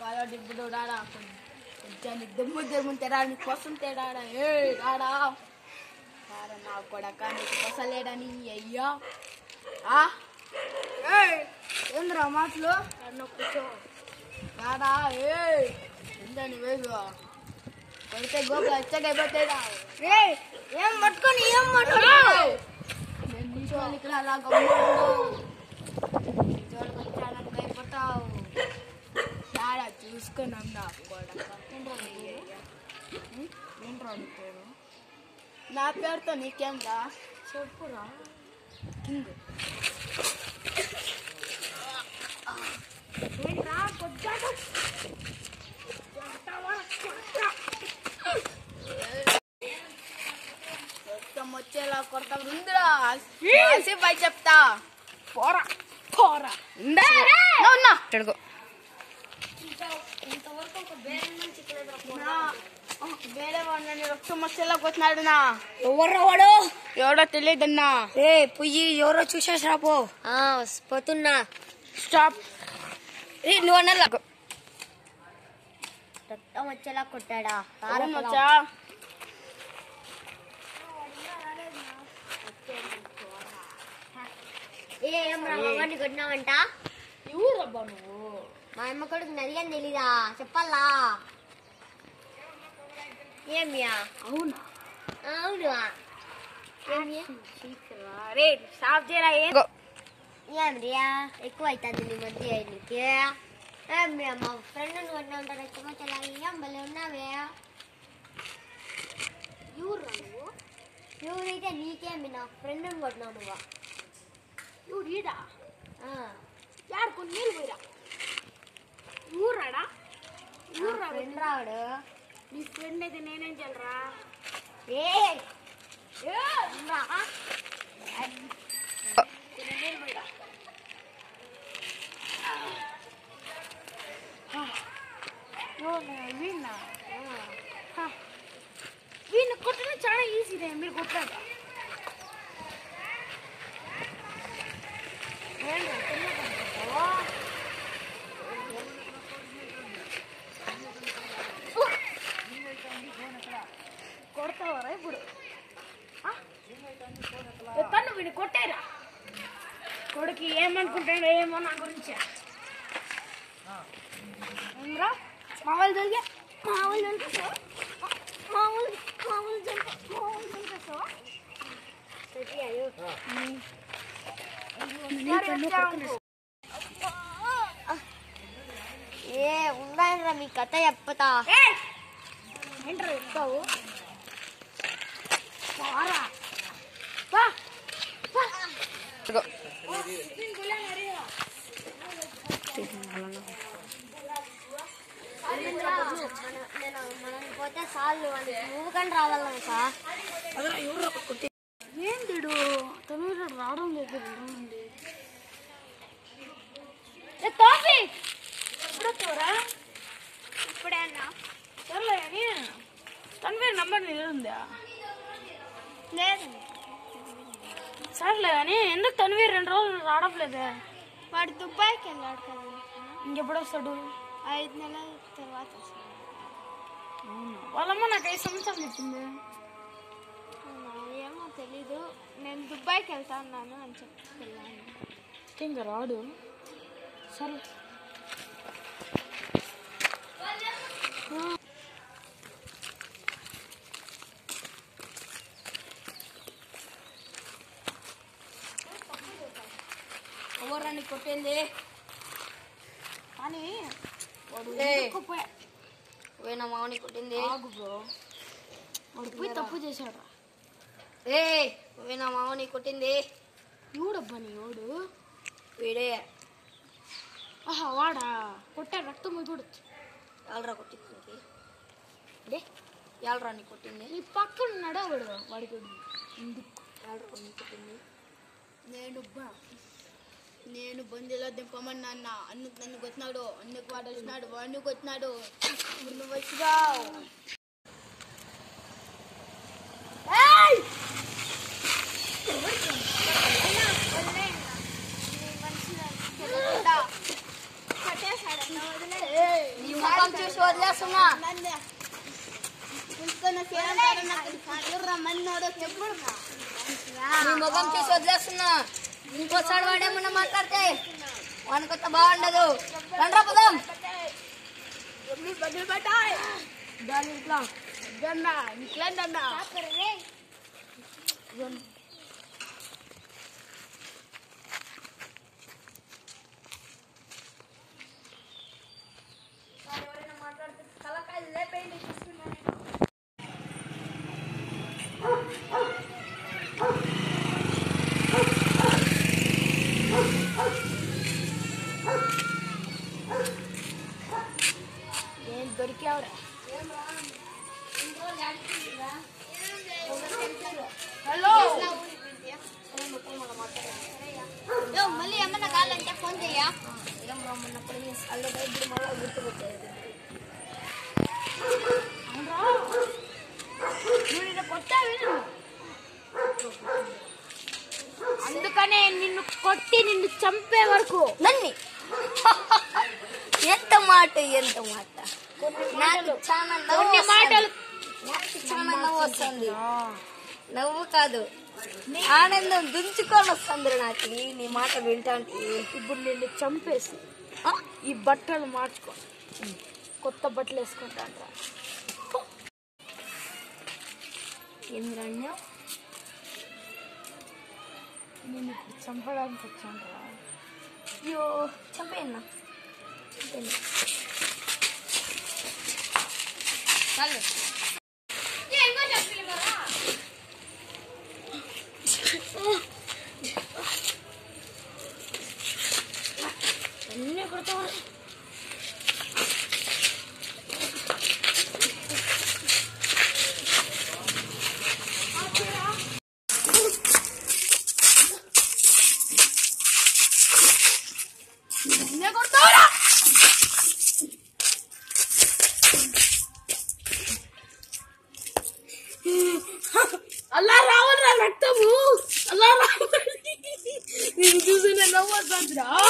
కాదా దిబ్బుడు రాడా కొంచెం దుమ్ము దుమ్ము తెరా నీకు వస్తుంది తేడాడా ఏ రాడా రారా నా కొడక నీకు వసలేడని అయ్యా ఆ ఏయ్ ఏంద్రా మాటలు నన్ను కూర్చో రాడా ఏ ఎందని వేగు కొడితే గోపులు అచ్చగైపోతాడా రే ఏం పట్టుకొని ఏం పట్టుకో నేను నిజాలు ఇక్కడ అలా గమ్ముడు నిజాలకు వచ్చానని భయపడతావు చాలా చూసుకున్నాం నా కొడక ఏంట్రా నీ పేరు నా పేరుతో నీకేందా చెప్పురా కింగ్ ఏంట్రా కొద్దాట మొత్తం వచ్చేలా కొడతా ఉందిరా పై చెప్తా పోరా పోరా ఉన్నా చెడుకో నా వేరే వాడిని రక్తం వచ్చేలా కొట్టినాడు నా ఎవర్రా వాడు ఎవడో తెలియదన్నా ఏ పుయ్యి ఎవరో చూసేసి రాపో పోతున్నా స్టాప్ ఏ నువ్వు అన్నలా రక్తం వచ్చేలా కొట్టాడా వచ్చా ఏం రామని కొట్టినావంట ఎవరబ్బా నువ్వు మా అమ్మ కొడుకు నది అని తెలీదా చెప్పాలా ఏమియా అవునా అవును ఏమి రే స్టాప్ చేయరా ఏం ఏమిరియా ఎక్కువ అవుతుంది నీ మధ్య నీకు ఏమియా మా ఫ్రెండ్ కొట్టినా ఉంటా రక్తం వచ్చేలా ఏం భలే ఉన్నావే ఎవరు నువ్వు ఎవరైతే నీకేమి నా ఫ్రెండ్ కొట్టినావు నువ్వు ఇవ్వడు ఈడా ఆ. యాడు కొన్ని నీళ్ళు పోయిరా ఊరాడా నా ఫ్రెండ్ రావడు నీ ఫ్రెండ్ అయితే నేనేం చేయరా ఏ రా. వీణ వీణ కొట్టడం చాలా ఈజీనే మీరు కొట్టాక కొడతావరా ఇప్పుడు ఆ? ఏ తన్ను వీడిని కొట్టేరా కొడుకు ఏమనుకుంటాడో ఏమో నా గురించి ఏంద్రా మా వాళ్ళు దొరికే మా వాళ్ళు దొరికేసావా మా వాళ్ళు మా వాళ్ళు దొరికే మా వాళ్ళు దొరికేసావా ఏ ఉండాలిరా మీ కథ చెప్పుతా ఏంట్రా చెప్తావు పోరా పా పా మన- నేను మనం పోతే చాలు అని నువ్వు కానీ రావాలను సార్ ఏంటిడు తమిళ రావడం లేదు ఉంది ఏ కాఫీ ఇప్పుడు వచ్చావరా ఇప్పుడే అన్నా సర్లే అని తన్వీర్ నంబర్ నీ దగ్గర ఉందా లేదు సర్లే అని ఎందుకు తన్వీర్ రెండు రోజులు రావడం లేదే వాడు దుబాయ్కి వెళ్ళాడు కదా ఇంకెప్పుడు వస్తాడు ఐదు నెలల తర్వాత వస్తాడు. వాళ్ళమ్మ నాకు ఐదు సంవత్సరాలు చెప్పింది అవునా? ఏమో తెలీదు నేను దుబాయ్కి వెళ్తా అన్నాను అని చెప్పి వెళ్ళాను ఇంకా రాడు సరే ఎవరని కొట్టింది కానీ వాడు ఏయ్. ఎందుకు పోయా- పోయిన మామని కొట్టింది ఆగు బ్రో వాడు పోయి తప్పు చేశాడు ఏ పోయిన మామని కొట్టింది ఎవడబ్బా నీ ఎవడు వీడే ఆహా వాడా కొట్టే రక్తం కూడా ఎల్రా కొట్టింది నీకు? డే ఎల్రా నీ కొట్టింది నీ పక్కన ఉన్నాడా వాడు వాడికి ఎందుకు ఎల్రా నీ కొట్టింది నేను బా నేను బండిలో దింపమన్నా అన్న అందుకు నన్ను కొట్టినాడు అందుకు వాడు వచ్చినాడు వాడిని కొట్టినాడు ఇప్పుడు నువ్వు వచ్చినావు ఏయ్! ఏయ్! నీ ముఖం తీసి వదిలేస్తున్నా ఇంకోసారి వాడేమన్నా మాట్లాడితే వానికొత్త బాగుండదు రండ్రా పదం దాని ఇట్లా గన్నా ఇంట్లేందన్నా ఏం దొరికావురా హలో మళ్ళీ ఏమన్నా కావాలంటే ఫోన్ చెయ్యా నువ్వు నిన్న కొట్టావి నన్ను. అందుకనే నిన్ను కొట్టి నిన్ను చంపే వరకు నన్ని ఎంత మాట ఎంత మాట నాకు చాలా నవ్వు కొన్ని వస్తుంది. మాటలు నాకు చాలా నవ్వు వస్తుంది నవ్వు కాదు ఆనందం దుంచుకొని వస్తుంది నాకు నీ మాట వింటాంటి ఇప్పుడు నిన్ను చంపేసి ఆ? ఈ బట్టలు మార్చుకో కొత్త బట్టలు వేసుకుంటాను రా ఏం రణ్యం నేను ఇప్పుడు చంపడానికి వచ్చాను రా అయ్యో చంపేయన్నా చంపేయన్నా చాలు అన్నీ కొడతావు నిన్నే కొడతావురా అలా రావాలిరా రక్తము అలా రావాలి నేను చూసిన నవ్వు వస్తుందిరా